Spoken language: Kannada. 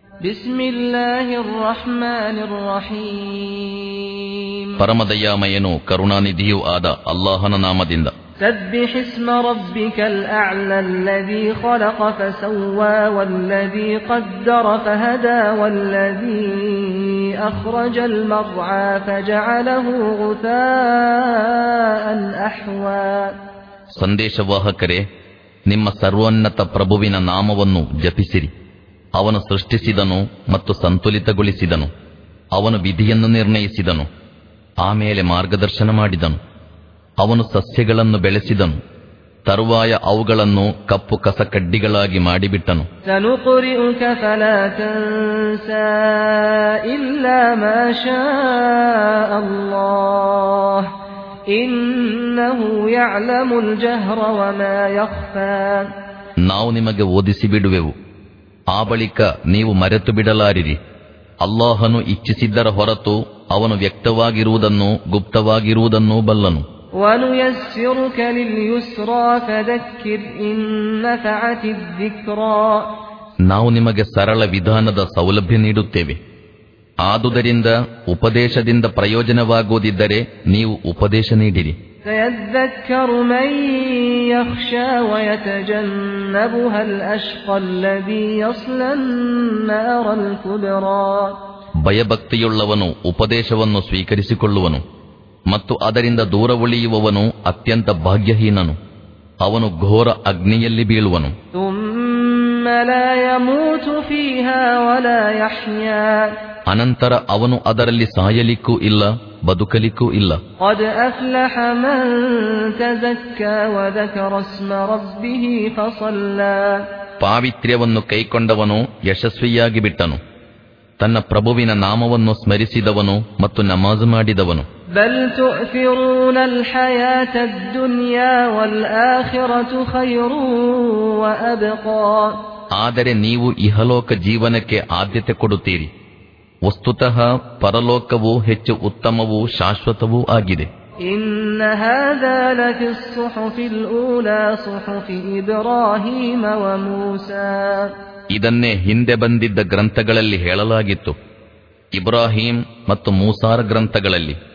بسم الله الرحمن الرحيم ಪರಮದಯಾಮಯನು ಕರುಣಾನಿಧಿಯೂ ಆದ ಅಲ್ಲಾಹನ ನಾಮದಿಂದ سبح اسم ربك الأعلى الذي خلق فسوى والذي قدر فهدى والذي أخرج المرعى فجعله غثاء أحوى ಸಂದೇಶವಾಹಕರೇ ನಿಮ್ಮ ಸರ್ವೋನ್ನತ ಪ್ರಭುವಿನ ನಾಮವನ್ನು ಜಪಿಸಿರಿ ಅವನು ಸೃಷ್ಟಿಸಿದನು ಮತ್ತು ಸಂತುಲಿತಗೊಳಿಸಿದನು ಅವನು ವಿಧಿಯನ್ನು ನಿರ್ಣಯಿಸಿದನು ಆಮೇಲೆ ಮಾರ್ಗದರ್ಶನ ಮಾಡಿದನು ಅವನು ಸಸ್ಯಗಳನ್ನು ಬೆಳೆಸಿದನು ತರುವಾಯ ಅವುಗಳನ್ನು ಕಪ್ಪು ಕಸಕಡ್ಡಿಗಳಾಗಿ ಮಾಡಿಬಿಟ್ಟನು سنقرئك فلا تنسى إلا ما شاء الله إنه يعلم الجهر وما يخفى ನಾವು ನಿಮಗೆ ಓದಿಸಿ ಬಿಡುವೆವು ಆ ಬಳಿಕ ನೀವು ಮರೆತು ಬಿಡಲಾರಿರಿ ಅಲ್ಲಾಹನು ಇಚ್ಛಿಸಿದ್ದರ ಹೊರತು ಅವನು ವ್ಯಕ್ತವಾಗಿರುವುದನ್ನು ಗುಪ್ತವಾಗಿರುವುದನ್ನೂ ಬಲ್ಲನು ونيسرك لليسرى فذكر إن نفعت الذكرى ನಾವು ನಿಮಗೆ ಸರಳ ವಿಧಾನದ ಸೌಲಭ್ಯ ನೀಡುತ್ತೇವೆ ಆದುದರಿಂದ ಉಪದೇಶದಿಂದ ಪ್ರಯೋಜನವಾಗುವುದಿದ್ದರೆ ನೀವು ಉಪದೇಶ ನೀಡಿರಿ سيذكر من يخشى ويتجنبها الأشقى الذي يصلى النار الكبرى ಭಯಭಕ್ತಿಯುಳ್ಳವನು ಉಪದೇಶವನ್ನು ಸ್ವೀಕರಿಸಿಕೊಳ್ಳುವನು ಮತ್ತು ಅದರಿಂದ ದೂರ ಉಳಿಯುವವನು ಅತ್ಯಂತ ಭಾಗ್ಯಹೀನನು ಅವನು ಘೋರ ಅಗ್ನಿಯಲ್ಲಿ ಬೀಳುವನು ثم لا يموت فيها ولا يحيا ಅನಂತರ ಅವನು ಅದರಲ್ಲಿ ಸಾಯಲಿಕ್ಕೂ ಇಲ್ಲ ಬದುಕಲಿಕ್ಕೂ ಇಲ್ಲ قد أفلح من تزكى وذكر اسم ربه فصلى ಪಾವಿತ್ರ್ಯವನ್ನು ಕೈಕೊಂಡವನು ಯಶಸ್ವಿಯಾಗಿ ಬಿಟ್ಟನು ತನ್ನ ಪ್ರಭುವಿನ ನಾಮವನ್ನು ಸ್ಮರಿಸಿದವನು ಮತ್ತು ನಮಾಜು ಮಾಡಿದವನು بل تؤثرون الحياة الدنيا والآخرة خير وأبقى ಆದರೆ ನೀವು ಇಹಲೋಕ ಜೀವನಕ್ಕೆ ಆದ್ಯತೆ ಕೊಡುತ್ತೀರಿ ವಸ್ತುತಃ ಪರಲೋಕವು ಹೆಚ್ಚು ಉತ್ತಮವೂ ಶಾಶ್ವತವೂ ಆಗಿದೆ إن هذا لفي الصحف الأولى صحف إبراهيم وموسى ಇದನ್ನೇ ಹಿಂದೆ ಬಂದಿದ್ದ ಗ್ರಂಥಗಳಲ್ಲಿ ಹೇಳಲಾಗಿತ್ತು ಇಬ್ರಾಹಿಂ ಮತ್ತು ಮೂಸಾರ ಗ್ರಂಥಗಳಲ್ಲಿ